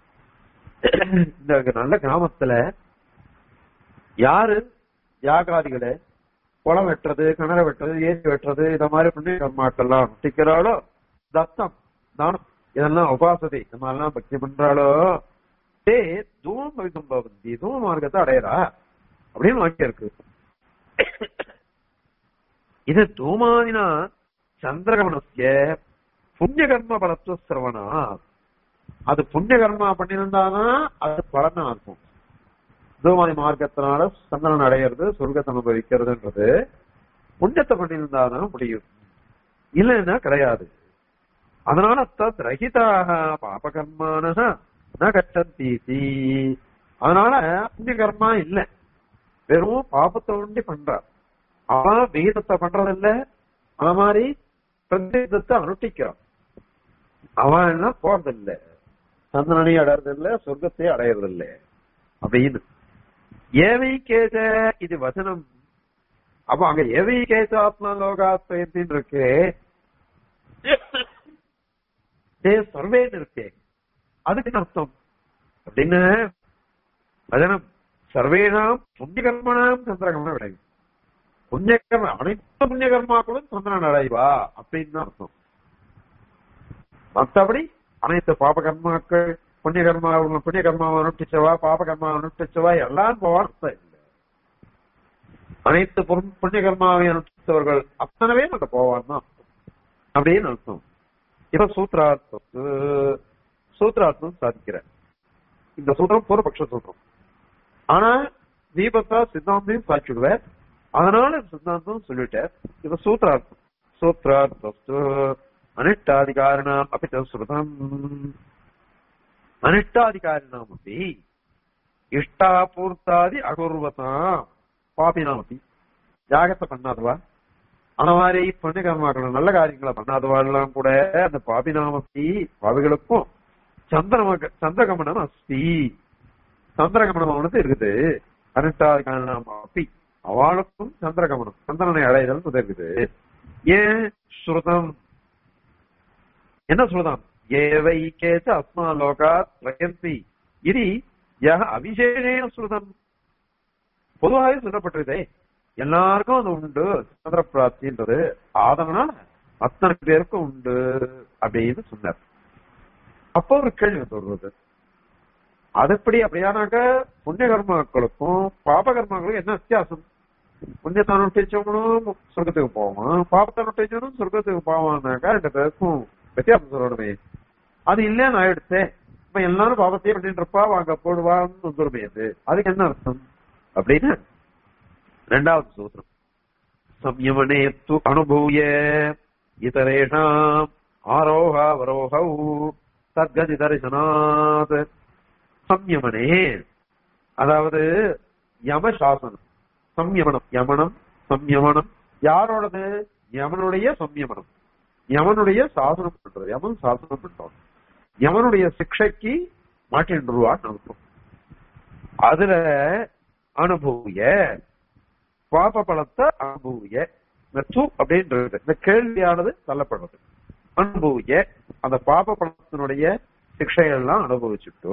இந்த நல்ல கிராமத்துல யாரு யாகாதிகளை குளம் வெட்டுறது கிணறு வெட்டுறது ஏசி வெட்டுறது இந்த மாதிரி புண்ணிய கர்மாக்கள்லாம் அனுஷ்டிக்கிறாளோ தத்தம் தானம் இதெல்லாம் உபாசதை இந்த மாதிரிலாம் பக்தி பண்றாளோ தே தூமம் அபிசம்பவந்தி தூம மார்க்கத்தை அடையறா அப்படின்னு வாக்கியம் இருக்கு இது தூமாதினா சந்திரகமனசிய புண்ணிய கர்ம பலத்துவ சிரவணா அது புண்ணிய கர்மா பண்ணியிருந்தாதான் அது பலனா இருக்கும் தூமாதி மார்க்கத்தினால சந்தனம் அடையிறது சொர்க்கத்தை அனுபவிக்கிறதுன்றது புண்ணியத்தை பண்ணியிருந்தாதான் முடியும் இல்லைன்னா கிடையாது அதனால தத் ரஹிதாக பாபகர்மான ந கச்சந்தீதி அதனால புண்ணிய கர்மா இல்ல வெறும் பாபத்தை ஒண்டி பண்றா அவன் விகிதத்தை பண்றது இல்ல அது மாதிரி பிரதேசத்தை அனுஷ்டிக்கிறான் அவன் என்ன போறது இல்ல சந்தனனை அடையறது இல்ல சொர்க்கத்தை அடையறது இல்ல அப்படின்னு ஏவை கேச இது வசனம் அப்ப அங்க ஏவை கேச ஆத்மா லோகாத்மயத்தின் இருக்கு தே சர்வேன்னு இருக்கு அதுக்கு என்ன அர்த்தம் அப்படின்னு வசனம் சர்வேனாம் புண்ணியகர்மனாம் சந்திரகமனம் அடையும் புண்ணியகர்ம அனைத்து புண்ணியகர்மாக்களும் சந்திரன் அடைவா அப்படின்னு தான் அர்த்தம் மற்றபடி அனைத்து பாபகர்மாக்கள் புண்ணியகர்மா புண்ணியகர்மாவை அனுஷ்டிச்சவா பாபகர்மா அனுஷ்டிச்சவா எல்லாம் போவார்த்தம் இல்லை அனைத்து புண்ணியகர்மாவை அனுஷ்டித்தவர்கள் அத்தனவே அங்க போவான் தான் அப்படின்னு அர்த்தம் இப்ப சூத்ரார்த்தத்து சூத்ரார்த்தம் சாதிக்கிற இந்த சூத்திரம் பூர்வபக்ஷ சூத்திரம் ஆனா தீபத்தா சித்தாந்தையும் சாட்சிடுவேன் அதனால சித்தாந்தம் சொல்லிட்டேன் இப்ப சூத்ரார்த்தம் சூத்ரார்த்தஸ்து அனிஷ்டாதிகாரிணாம் அப்படி ஸ்ருதம் அனிஷ்டாதிகாரிணாம் அப்படி இஷ்டாபூர்த்தாதி அகுர்வதாம் பாபினாமப்பி யாகத்தை பண்ணாதவா அந்த மாதிரி புண்ணியகர்மாக்கள் நல்ல காரியங்களை பண்ணாதவா எல்லாம் கூட அந்த பாபினாமப்பி பாவிகளுக்கும் சந்திரம சந்திரகமனம் அஸ்தி சந்திரகமனம் அவனுக்கு இருக்குது அனிஷ்டாதிகாரிணாம் அப்பி அவளுக்கும் சந்திரகமனம் சந்திரனை அடைதல் இருக்குது ஏன் ஸ்ருதம் என்ன சொல்லுதான் ஏவை கேச்ச அஸ்மா லோகா பிரயந்தி இது யக அபிஷேகேன ஸ்ருதம் பொதுவாகவே சொல்லப்பட்டிருதே எல்லாருக்கும் அது உண்டு சந்திர பிராப்தின்றது அதனால அத்தனை பேருக்கும் உண்டு அப்படின்னு சொன்னார் அப்போ ஒரு கேள்வி வருவது அது எப்படி அப்படியானாக்க புண்ணிய கர்மாக்களுக்கும் பாப கர்மாக்களுக்கும் என்ன வித்தியாசம் புண்ணியத்தை அனுஷ்டிச்சவனும் சொர்க்கத்துக்கு போவான் பாபத்தை அனுஷ்டிச்சவனும் சொர்க்கத்துக்கு போவான்னாக்கா ரெண்டு பேருக்கும் வித்தியாசம் சொல்லணுமே அது இல்லைன்னு ஆயிடுச்சே இப்ப எல்லாரும் பாபத்தையே பண்ணிட்டு இருப்பா வாங்க போடுவான்னு வந்துருமே அது அதுக்கு என்ன அர்த்தம் அப்படின்னு ரெண்டாவது சூத்திரம் संयमने तु अनुभूय इतरेषाम् आरोहावरोहौ தத்கதிதரிசனாத் சம்யமனே அதாவது யம சாசனம் சம்யமனம் யமனம் சம்யமனம் யாரோடது யமனுடைய சம்யமனம் யமனுடைய சாசனம் பண்றது யமன் சாசனம் பண்றோம் யமனுடைய சிக்ஷைக்கு மாட்டின் ரூபான்னு அனுப்பும் அதுல அனுபவிய பாப பலத்தை அனுபவிய இந்த து அப்படின்றது இந்த கேள்வியானது தள்ளப்படுறது அனுபவிய அந்த பாப பலத்தினுடைய சிக்ஷைகள்லாம் அனுபவிச்சுட்டு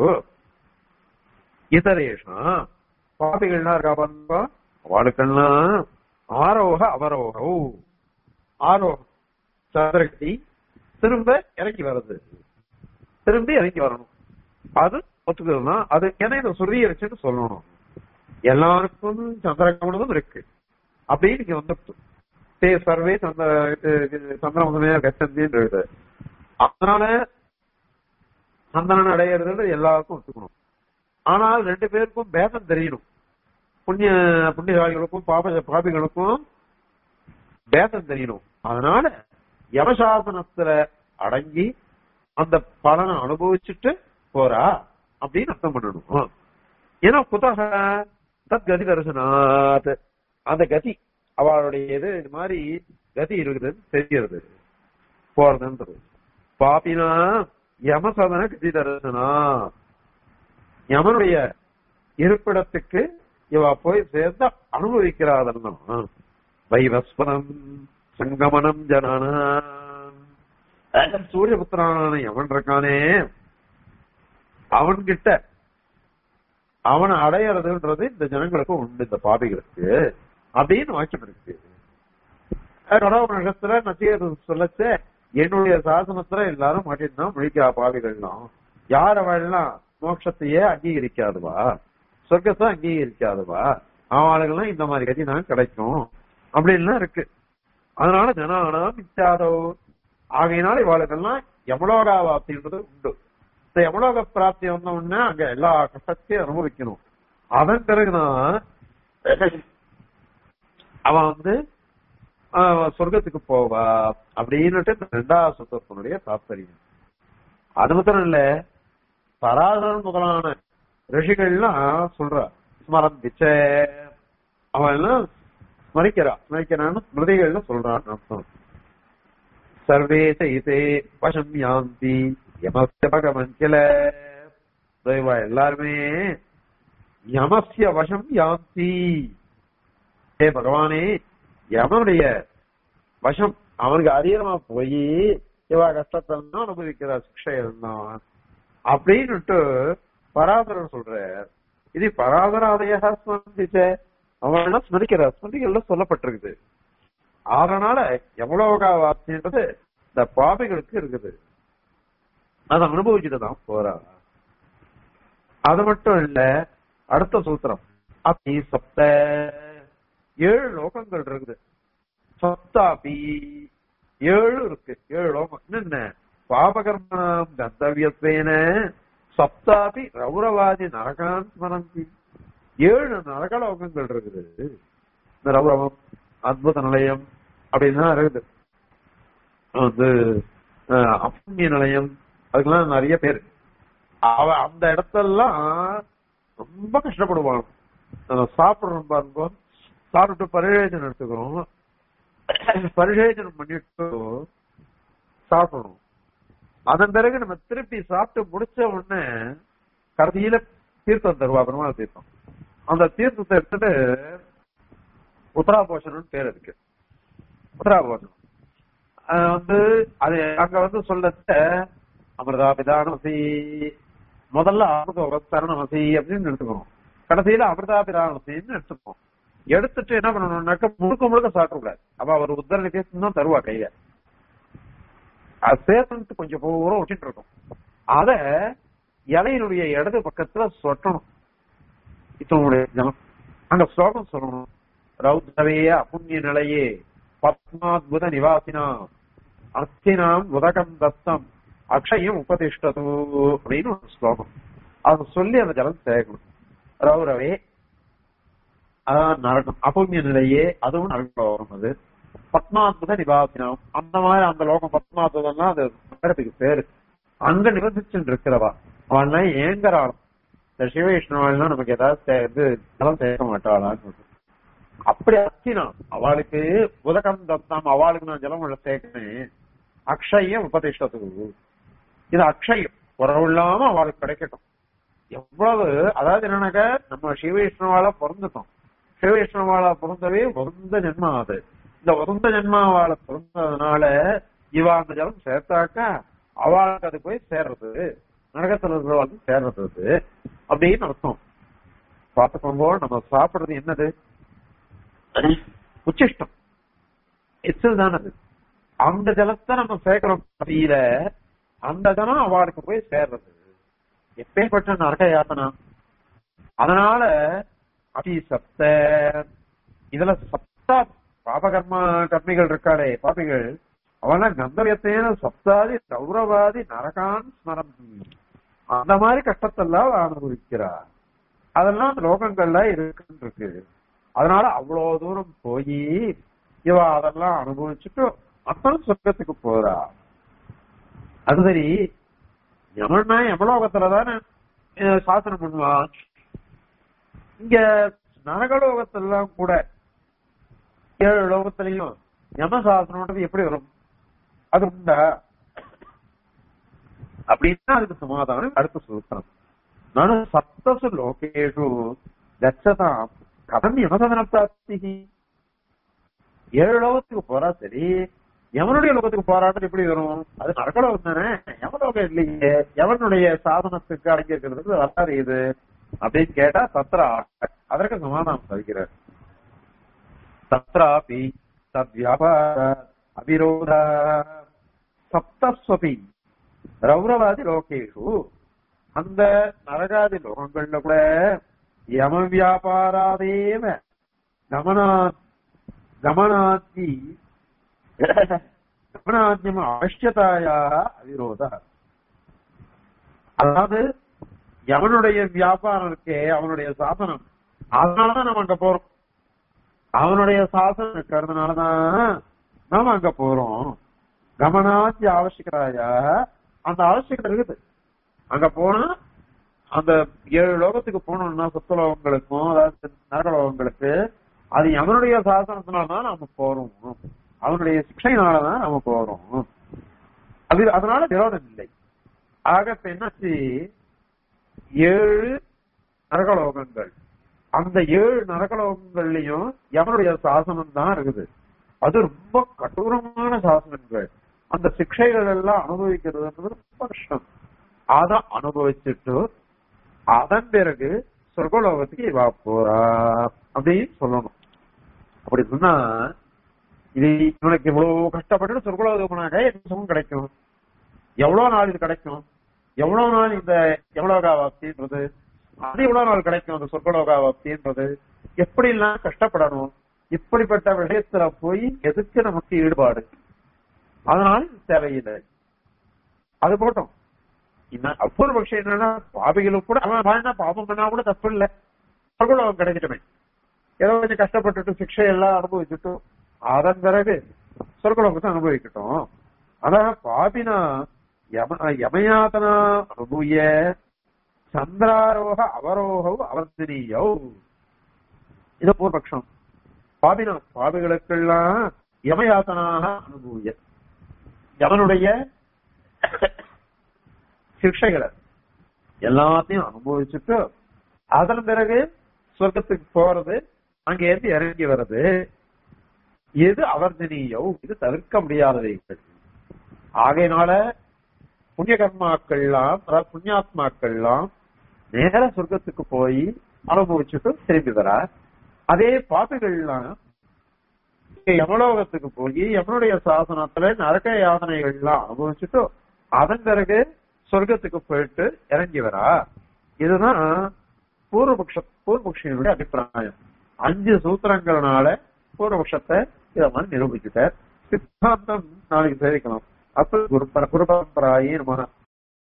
இதரேஷா பாபிகள்லாம் இருக்கா பாருங்க அவளுக்கெல்லாம் ஆரோக அவரோக ஆரோகம் சதுரகதி திரும்ப இறங்கி வருது திரும்பி இறங்கி வரணும் அது ஒத்துக்கிறதுனா அது ஏன்னா இதை சுரியரிச்சுன்னு சொல்லணும் எல்லாருக்கும் சந்திரகமனமும் இருக்கு அப்படின்னு இங்க வந்து தே சர்வே சந்திர சந்திரமுதமையா கச்சந்தின்னு இருக்கு அதனால சந்திரன் அடையிறது எல்லாருக்கும் ஒத்துக்கணும் ஆனால் ரெண்டு பேருக்கும் பேதம் தெரியணும் புண்ணிய புண்ணியசாலிகளுக்கும் பாப பாபிகளுக்கும் பேதம் தெரியணும் அதனால யமசாசனத்துல அடங்கி அந்த பலனை அனுபவிச்சுட்டு போறா அப்படின்னு அர்த்தம் பண்ணணும் ஏன்னா புத்தக தத் கதி தரிசனாத் அந்த கதி அவளுடைய இது இது மாதிரி கதி இருக்குதுன்னு தெரிகிறது போறதுன்றது பாப்பினா யமசதன கதி தரிசனா யமனுடைய இருப்பிடத்துக்கு இவ போய் சேர்ந்து அனுபவிக்கிறாதெல்லாம் வைவஸ்வரம் சங்கமனம் ஜனான சூரியபுத்திரான எவன் இருக்கானே அவன்கிட்ட அவனை அடையறதுன்றது இந்த ஜனங்களுக்கு உண்டு இந்த பாபிகளுக்கு அப்படின்னு வாக்கியம் இருக்கு கடவுளத்துல நச்சியர் சொல்லச்ச என்னுடைய சாசனத்துல எல்லாரும் மாட்டிருந்தா முழிக்கா பாவிகள்லாம் யார் அவள்லாம் மோட்சத்தையே அங்கீகரிக்காதுவா சொர்க்கத்தை அங்கீகரிக்காதுவா அவளுக்கெல்லாம் இந்த மாதிரி கதி தான் கிடைக்கும் அப்படின்லாம் இருக்கு அதனால ஜனானாம் இச்சாதோ ஆகையினால இவாளுக்கெல்லாம் யமலோகா வாப்தின்றது உண்டு இந்த யமலோக பிராப்தி வந்த உடனே அங்க எல்லா கஷ்டத்தையும் அனுபவிக்கணும் அதன் பிறகுதான் அவன் வந்து சொர்க்கத்துக்கு போவா அப்படின்னுட்டு இந்த ரெண்டாவது சுத்தத்தினுடைய தாத்பரியம் அது மாத்திரம் இல்ல பராசரன் முதலான ரிஷிகள்லாம் சொல்றா ஸ்மரம் பிச்ச அவன் எல்லாம் ஸ்மரிக்கிறா ஸ்மரிக்கிறான்னு ஸ்மிருதிகள்னு சொல்றான் அர்த்தம் சர்வே செய்தே வசம் யாந்தி யமஸ்ய பகவன் கிள தெய்வா எல்லாருமே யமஸ்ய வசம் யாந்தி ஏ பகவானே யமனுடைய வசம் அவனுக்கு அதீனமா போய் இவா கஷ்டத்தான் அனுபவிக்கிற சிக்ஷை இருந்தான் அப்படின்னுட்டு பராதரர் சொல்ற இது பராதராதைய ஸ்மரிச்ச அவன் ஸ்மரிக்கிற ஸ்மரிகள்ல சொல்லப்பட்டிருக்குது அதனால எவ்வளவு வார்த்தைன்றது இந்த பாதைகளுக்கு இருக்குது அதை அனுபவிச்சுட்டு தான் போறா அது மட்டும் இல்ல அடுத்த சூத்திரம் அப்படி சப்த ஏழு லோகங்கள் இருக்குது சப்தாபி ஏழு இருக்கு ஏழு லோகம் என்ன பாபகர்மணம் கந்தவியத்வேன சப்தாபி ரௌரவாதி நரகான் ஸ்மரந்தி ஏழு நரகலோகங்கள் இருக்குது இந்த ரௌரவம் அத்புத நிலையம் அப்படின்னு இருக்குது வந்து அப்புண்ணிய நிலையம் அதுக்கெல்லாம் நிறைய பேர் அவ அந்த இடத்தெல்லாம் ரொம்ப கஷ்டப்படுவாங்க சாப்பிடுறோம் பாருங்க சாப்பிட்டு பரிசேஜனம் எடுத்துக்கிறோம் பரிசேஜனம் பண்ணிட்டு சாப்பிடணும் அதன் பிறகு நம்ம திருப்பி சாப்பிட்டு முடிச்ச உடனே கடைசியில தீர்த்தம் தருவா பெருமாள் தீர்த்தம் அந்த தீர்த்தத்தை எடுத்துட்டு உத்தராபோஷனம் பேர் இருக்கு உத்தராபோஷனம் வந்து அது அங்க வந்து சொல்லத்த அமிர்தா பிதானசி முதல்ல அமிர்த தரணமசி அப்படின்னு எடுத்துக்கணும் கடைசியில அமிர்தா பிதானசின்னு எடுத்துக்கணும் எடுத்துட்டு என்ன பண்ணணும்னாக்க முழுக்க முழுக்க சாப்பிடக்கூடாது அப்ப அவர் உத்தரணி தேசம் தான் தருவா கையில அது சேர்த்து கொஞ்சம் பூரம் விட்டுட்டு இருக்கும் அத இலையினுடைய இடது பக்கத்துல சொட்டணும் இதனுடைய ஜலம் அங்க ஸ்லோகம் சொல்லணும் ரௌத்ரவே அபுண்ணிய நிலையே பத்மாத்புத நிவாசினா அர்த்தினாம் உதகம் தத்தம் அக்ஷயம் உபதிஷ்டது அப்படின்னு ஒரு ஸ்லோகம் அதை சொல்லி அந்த ஜலம் சேர்க்கணும் ரௌரவே அதான் நரகம் அபுண்ணிய நிலையே அதுவும் நரகம் அது பத்மாத்புத நிவாசினம் அந்த மாதிரி அந்த லோகம் பத்மாத்புதம்னா அது நகரத்துக்கு பேரு அங்க நிவசிச்சுட்டு இருக்கிறவா அவன்லாம் ஏங்கறாளாம் இந்த சிவவிஷ்ணுவாள்லாம் நமக்கு ஏதாவது சே- இது ஜலம் சேர்க்க மாட்டாளான்னு சொல்றது. அப்படி அச்சினா அவளுக்கு உதகம் தத்தம் அவளுக்கு நான் ஜலம் உள்ள சேர்க்கிறேன் அக்ஷயம் உபதிஷ்டத்துக்கு இது அக்ஷயம் குறவில்லாம அவளுக்கு கிடைக்கட்டும் எவ்வளவு அதாவது என்னன்னாக்க நம்ம சிவவிஷ்ணுவால பிறந்துட்டோம் சிவவிஷ்ணுவால பிறந்தவே உருந்த ஜென்மா அது இந்த உருந்த ஜென்மாவால பிறந்ததுனால இவ அந்த ஜலம் சேர்த்தாக்கா அவளுக்கு அது போய் சேர்றது நரகத்துல இருக்கிறவளுக்கு சேர்றது அது அப்படின்னு அர்த்தம் பார்த்துக்கோங்க நம்ம சாப்பிடுறது என்னது உச்சிஷ்டம் எச்சில் தான் அது அந்த ஜலத்தை நம்ம சேர்க்கிறோம் கபியில அந்த ஜலம் அவளுக்கு போய் சேர்றது எப்பேற்பட்ட நரக யாத்தனா அதனால அபி சப்த இதுல சப்தா பாபகர்மா கர்மிகள் இருக்காளே பாபிகள் அவன கந்தவியத்தேன சப்தாதி கௌரவாதி நரகான் ஸ்மரம் அந்த மாதிரி கஷ்டத்தெல்லாம் அவ அனுபவிக்கிறா அதெல்லாம் அந்த லோகங்கள்ல இருக்குன்னு இருக்கு அதனால அவ்வளவு தூரம் போய் இவ அதெல்லாம் அனுபவிச்சுட்டு அப்புறம் சொர்க்கத்துக்கு போறா அது சரி யமன்னா யமலோகத்துல தானே அஹ், சாசனம் பண்ணுவான் இங்க நரகலோகத்திலாம் கூட ஏழு லோகத்திலையும் யம சாசனம்ன்றது எப்படி வரும் அது உண்டா அப்படின்னா அதுக்கு சமாதானம் அடுத்த சூத்திரம் நானு சப்தசு லோகேஷு கச்சதாம் கதம் யமசதன பிராப்தி ஏழு லோகத்துக்கு போறா சரி எவனுடைய லோகத்துக்கு போராட்டம் எப்படி வரும் அது நரகலோகம் தானே எவலோகம் இல்லையே எவனுடைய சாதனத்துக்கு அடங்கி இருக்கிறதுக்கு வராது இது அப்படின்னு கேட்டா சத்ரா அதற்கு சமாதானம் தருகிறார் தத்ராபி தத்வியாபார அபிரோத சப்தஸ்வபி ரௌரவாதி லோகேஷு அந்த நரகாதி லோகங்கள்ல கூட யம வியாபாராதேவ கமனா கமனாத்தி கமனாத்தியம் அவசியதாயா அவிரோத அதாவது எவனுடைய வியாபாரம் இருக்கே அவனுடைய சாசனம் அதனாலதான் நம்ம அங்க போறோம் அவனுடைய சாசனம் இருக்கிறதுனாலதான் நாம அங்க போறோம் கமனாத்தி அவசியதாயா அந்த அவசியத்தை இருக்குது அங்க போனா அந்த ஏழு லோகத்துக்கு போனோம்னா சுத்தலோகங்களுக்கும் அதாவது நரகலோகங்களுக்கு அது அவனுடைய சாசனத்தினாலதான் நாம போறோம் அவனுடைய சிக்ஷையினாலதான் நாம போறோம் அது அதனால விரோதம் இல்லை ஆக இப்ப என்னாச்சு ஏழு நரகலோகங்கள் அந்த ஏழு நரகலோகங்கள்லயும் எவனுடைய சாசனம் தான் இருக்குது அது ரொம்ப கடூரமான சாசனங்கள் அந்த சிக்ஷைகள் எல்லாம் அனுபவிக்கிறதுன்றது ரொம்ப கஷ்டம் அத அனுபவிச்சுட்டு அதன் பிறகு சொர்க்கலோகத்துக்கு இவா போறா அப்படின்னு சொல்லணும் அப்படி சொன்னா இது இவனுக்கு இவ்வளவு கஷ்டப்பட்டு சொர்க்கலோகம் போனாக்க என்ன சுகம் கிடைக்கும் எவ்வளவு நாள் இது கிடைக்கும் எவ்வளவு நாள் இந்த எவ்வளோகாவாப்தின்றது அது எவ்வளவு நாள் கிடைக்கும் அந்த சொர்க்கலோகாவாப்தின்றது எப்படி எல்லாம் கஷ்டப்படணும் இப்படிப்பட்ட விஷயத்துல போய் எதுக்கு நமக்கு ஈடுபாடு அதனால இது தேவையில்லை அது போட்டோம் இன்னும் அவ்வொரு விஷயம் என்னன்னா பாவிகளுக்கு கூட அவன் வாழ்ந்தா பாவம் பண்ணா கூட தப்பு இல்லை சொர்க்கலோகம் கிடைக்கட்டுமே ஏதோ கொஞ்சம் கஷ்டப்பட்டுட்டு சிக்ஷை எல்லாம் அனுபவிச்சுட்டு அதன் பிறகு சொர்க்கலோகத்தை அனுபவிக்கட்டும் அதான் பாபினா யம யமயாதனா அனுபவிய சந்திராரோக அவரோக அவர்த்தனீயோ இது பூர்வபக்ஷம் பாபினா பாபிகளுக்கெல்லாம் யமயாத்தனாக அனுபவிய யமனுடைய சிக்ஷைகளை எல்லாத்தையும் அனுபவிச்சுட்டு அதன் பிறகு சொர்க்கத்துக்கு போறது அங்க இருந்து இறங்கி வர்றது எது அவர்ஜனீயோ இது தவிர்க்க முடியாதவைகள் ஆகையினால புண்ணிய கர்மாக்கள்லாம் அதாவது புண்ணியாத்மாக்கள்லாம் நேர சொர்க்கத்துக்கு போய் அனுபவிச்சுட்டு திரும்பி வரா அதே பாப்பிகள்லாம் யமலோகத்துக்கு போய் யமனுடைய சாசனத்துல நரக யாதனைகள்லாம் அனுபவிச்சுட்டு அதன் பிறகு சொர்க்கத்துக்கு போயிட்டு இறங்கி வரா இதுதான் பூர்வபக்ஷ பூர்வபக்ஷியனுடைய அபிப்பிராயம் அஞ்சு சூத்திரங்கள்னால பூர்வபக்ஷத்தை இத மாதிரி நிரூபிச்சுட்டார் சித்தாந்தம் நாளைக்கு சேவிக்கலாம் அப்ப குரு குருபரம்பராயே நம